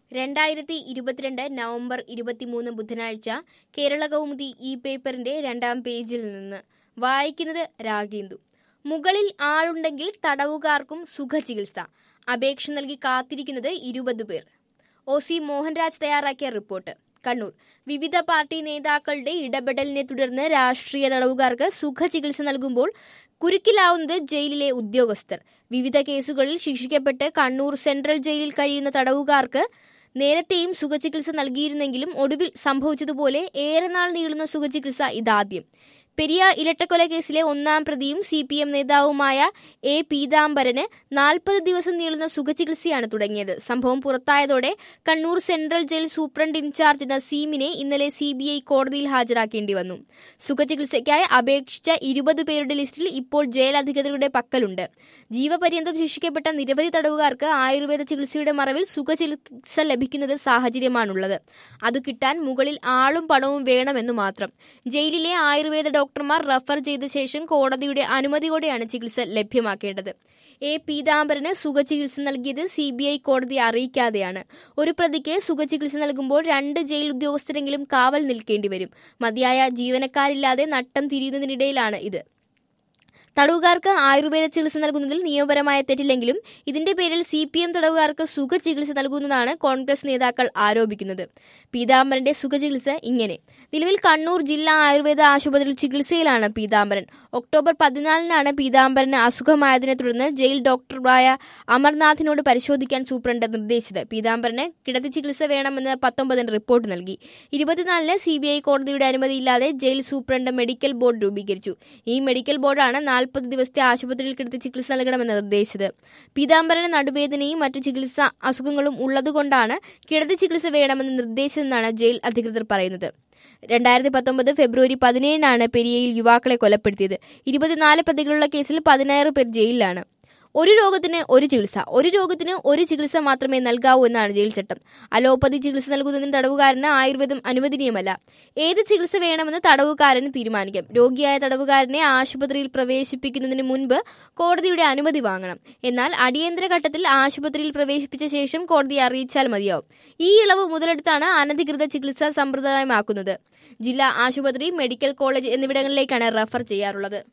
രണ്ടായിരത്തി ഇരുപത്തിരണ്ട് നവംബർ ഇരുപത്തിമൂന്ന് ബുധനാഴ്ച കേരള കൗമുദി ഈ പേപ്പറിന്റെ രണ്ടാം പേജിൽ നിന്ന് വായിക്കുന്നത് രാഗേന്ദു മുകളിൽ ആളുണ്ടെങ്കിൽ തടവുകാർക്കും സുഖചികിത്സ അപേക്ഷ നൽകി കാത്തിരിക്കുന്നത് ഇരുപത് പേർ ഒ സി മോഹൻരാജ് തയ്യാറാക്കിയ റിപ്പോർട്ട് കണ്ണൂർ വിവിധ പാർട്ടി നേതാക്കളുടെ ഇടപെടലിനെ തുടർന്ന് രാഷ്ട്രീയ തടവുകാർക്ക് സുഖചികിത്സ നൽകുമ്പോൾ കുരുക്കിലാവുന്നത് ജയിലിലെ ഉദ്യോഗസ്ഥർ വിവിധ കേസുകളിൽ ശിക്ഷിക്കപ്പെട്ട് കണ്ണൂർ സെൻട്രൽ ജയിലിൽ കഴിയുന്ന തടവുകാർക്ക് നേരത്തെയും സുഖചികിത്സ നൽകിയിരുന്നെങ്കിലും ഒടുവിൽ സംഭവിച്ചതുപോലെ ഏറെ നാൾ നീളുന്ന സുഖചികിത്സ ഇതാദ്യം പെരിയ ഇരട്ടക്കൊല കേസിലെ ഒന്നാം പ്രതിയും സി പി എം നേതാവുമായ എ പീതാംബരന് നാൽപ്പത് ദിവസം നീളുന്ന സുഖചികിത്സയാണ് തുടങ്ങിയത് സംഭവം പുറത്തായതോടെ Kannur central jail superintendent incharge നസീമിനെ ഇന്നലെ സി ബി ഐ കോടതിയിൽ ഹാജരാക്കേണ്ടി വന്നു സുഖചികിത്സയ്ക്കായി അപേക്ഷിച്ച ഇരുപത് പേരുടെ ലിസ്റ്റിൽ ഇപ്പോൾ ജയിൽ അധികൃതരുടെ പക്കലുണ്ട് ജീവപര്യന്തം ശിക്ഷിക്കപ്പെട്ട നിരവധി തടവുകാർക്ക് ആയുർവേദ ചികിത്സയുടെ മറവിൽ സുഖചികിത്സ ലഭിക്കുന്നത് സാഹചര്യമാണുള്ളത് അത് കിട്ടാൻ മുകളിൽ ആളും പണവും വേണമെന്നു മാത്രം ജയിലിലെ ആയുർവേദ ഡോക്ടർമാർ റഫർ ചെയ്ത ശേഷം കോടതിയുടെ അനുമതിയോടെയാണ് ചികിത്സ ലഭ്യമാക്കേണ്ടത് എ പീതാംബരന് സുഖചികിത്സ നൽകിയത് സി ബി ഐ കോടതിയെ അറിയിക്കാതെയാണ് ഒരു പ്രതിക്ക് സുഖചികിത്സ നൽകുമ്പോൾ രണ്ട് ജയിൽ ഉദ്യോഗസ്ഥരെങ്കിലും കാവൽ നിൽക്കേണ്ടി വരും മതിയായ ജീവനക്കാരില്ലാതെ നട്ടം തിരിയുന്നതിനിടയിലാണ് ഇത് തടവുകാർക്ക് ആയുർവേദ ചികിത്സ നൽകുന്നതിൽ നിയമപരമായ തെറ്റില്ലെങ്കിലും ഇതിന്റെ പേരിൽ സി പി എം തടവുകാർക്ക് സുഖചികിത്സ നൽകുന്നതാണ് കോൺഗ്രസ് നേതാക്കൾ ആരോപിക്കുന്നത് പീതാംബരന്റെ സുഖചികിത്സ ഇങ്ങനെ നിലവിൽ കണ്ണൂർ ജില്ലാ ആയുർവേദ ആശുപത്രിയിൽ ചികിത്സയിലാണ് പീതാംബരൻ ഒക്ടോബർ പതിനാലിനാണ് പീതാംബരന് അസുഖമായതിനെ തുടർന്ന് ജയിൽ ഡോക്ടറായ അമർനാഥിനോട് പരിശോധിക്കാൻ സൂപ്രണ്ട് നിർദ്ദേശിച്ചത് പീതാംബരന് കിടത്തി ചികിത്സ വേണമെന്ന് പത്തൊമ്പതിന് റിപ്പോർട്ട് നൽകി ഇരുപത്തിനാലിന് സി ബി ഐ കോടതിയുടെ അനുമതിയില്ലാതെ ജയിൽ സൂപ്രണ്ട് മെഡിക്കൽ ബോർഡ് രൂപീകരിച്ചു ഈ മെഡിക്കൽ ബോർഡാണ് നാൽപ്പത് ദിവസത്തെ ആശുപത്രിയിൽ കിടത്തി ചികിത്സ നൽകണമെന്ന് നിർദ്ദേശിച്ചത് പീതാംബരന് നടുവേദനയും മറ്റു ചികിത്സ അസുഖങ്ങളും ഉള്ളതുകൊണ്ടാണ് കിടത്തി ചികിത്സ വേണമെന്ന് നിർദ്ദേശിച്ചതെന്നാണ് ജയിൽ അധികൃതർ പറയുന്നത് രണ്ടായിരത്തി പത്തൊമ്പത് ഫെബ്രുവരി പതിനേഴിനാണ് പെരിയയിൽ യുവാക്കളെ കൊലപ്പെടുത്തിയത് ഇരുപത്തിനാല് പ്രതികളുള്ള കേസിൽ പതിനായിരം പേർ ജയിലിലാണ് ഒരു രോഗത്തിന് ഒരു ചികിത്സ ഒരു രോഗത്തിന് ഒരു ചികിത്സ മാത്രമേ നൽകാവൂ എന്നാണ് ജയിൽ ചട്ടം അലോപ്പതി ചികിത്സ നൽകുന്നതിന് തടവുകാരന് ആയുർവേദം അനുവദനീയമല്ല ഏത് ചികിത്സ വേണമെന്ന് തടവുകാരന് തീരുമാനിക്കാം രോഗിയായ തടവുകാരനെ ആശുപത്രിയിൽ പ്രവേശിപ്പിക്കുന്നതിന് മുൻപ് കോടതിയുടെ അനുമതി വാങ്ങണം എന്നാൽ അടിയന്തര ഘട്ടത്തിൽ ആശുപത്രിയിൽ പ്രവേശിപ്പിച്ച ശേഷം കോടതിയെ അറിയിച്ചാൽ മതിയാവും ഈ ഇളവ് മുതലെടുത്താണ് അനധികൃത ചികിത്സ സമ്പ്രദായമാക്കുന്നത് ജില്ലാ ആശുപത്രി മെഡിക്കൽ കോളേജ് എന്നിവിടങ്ങളിലേക്കാണ് റഫർ ചെയ്യാറുള്ളത്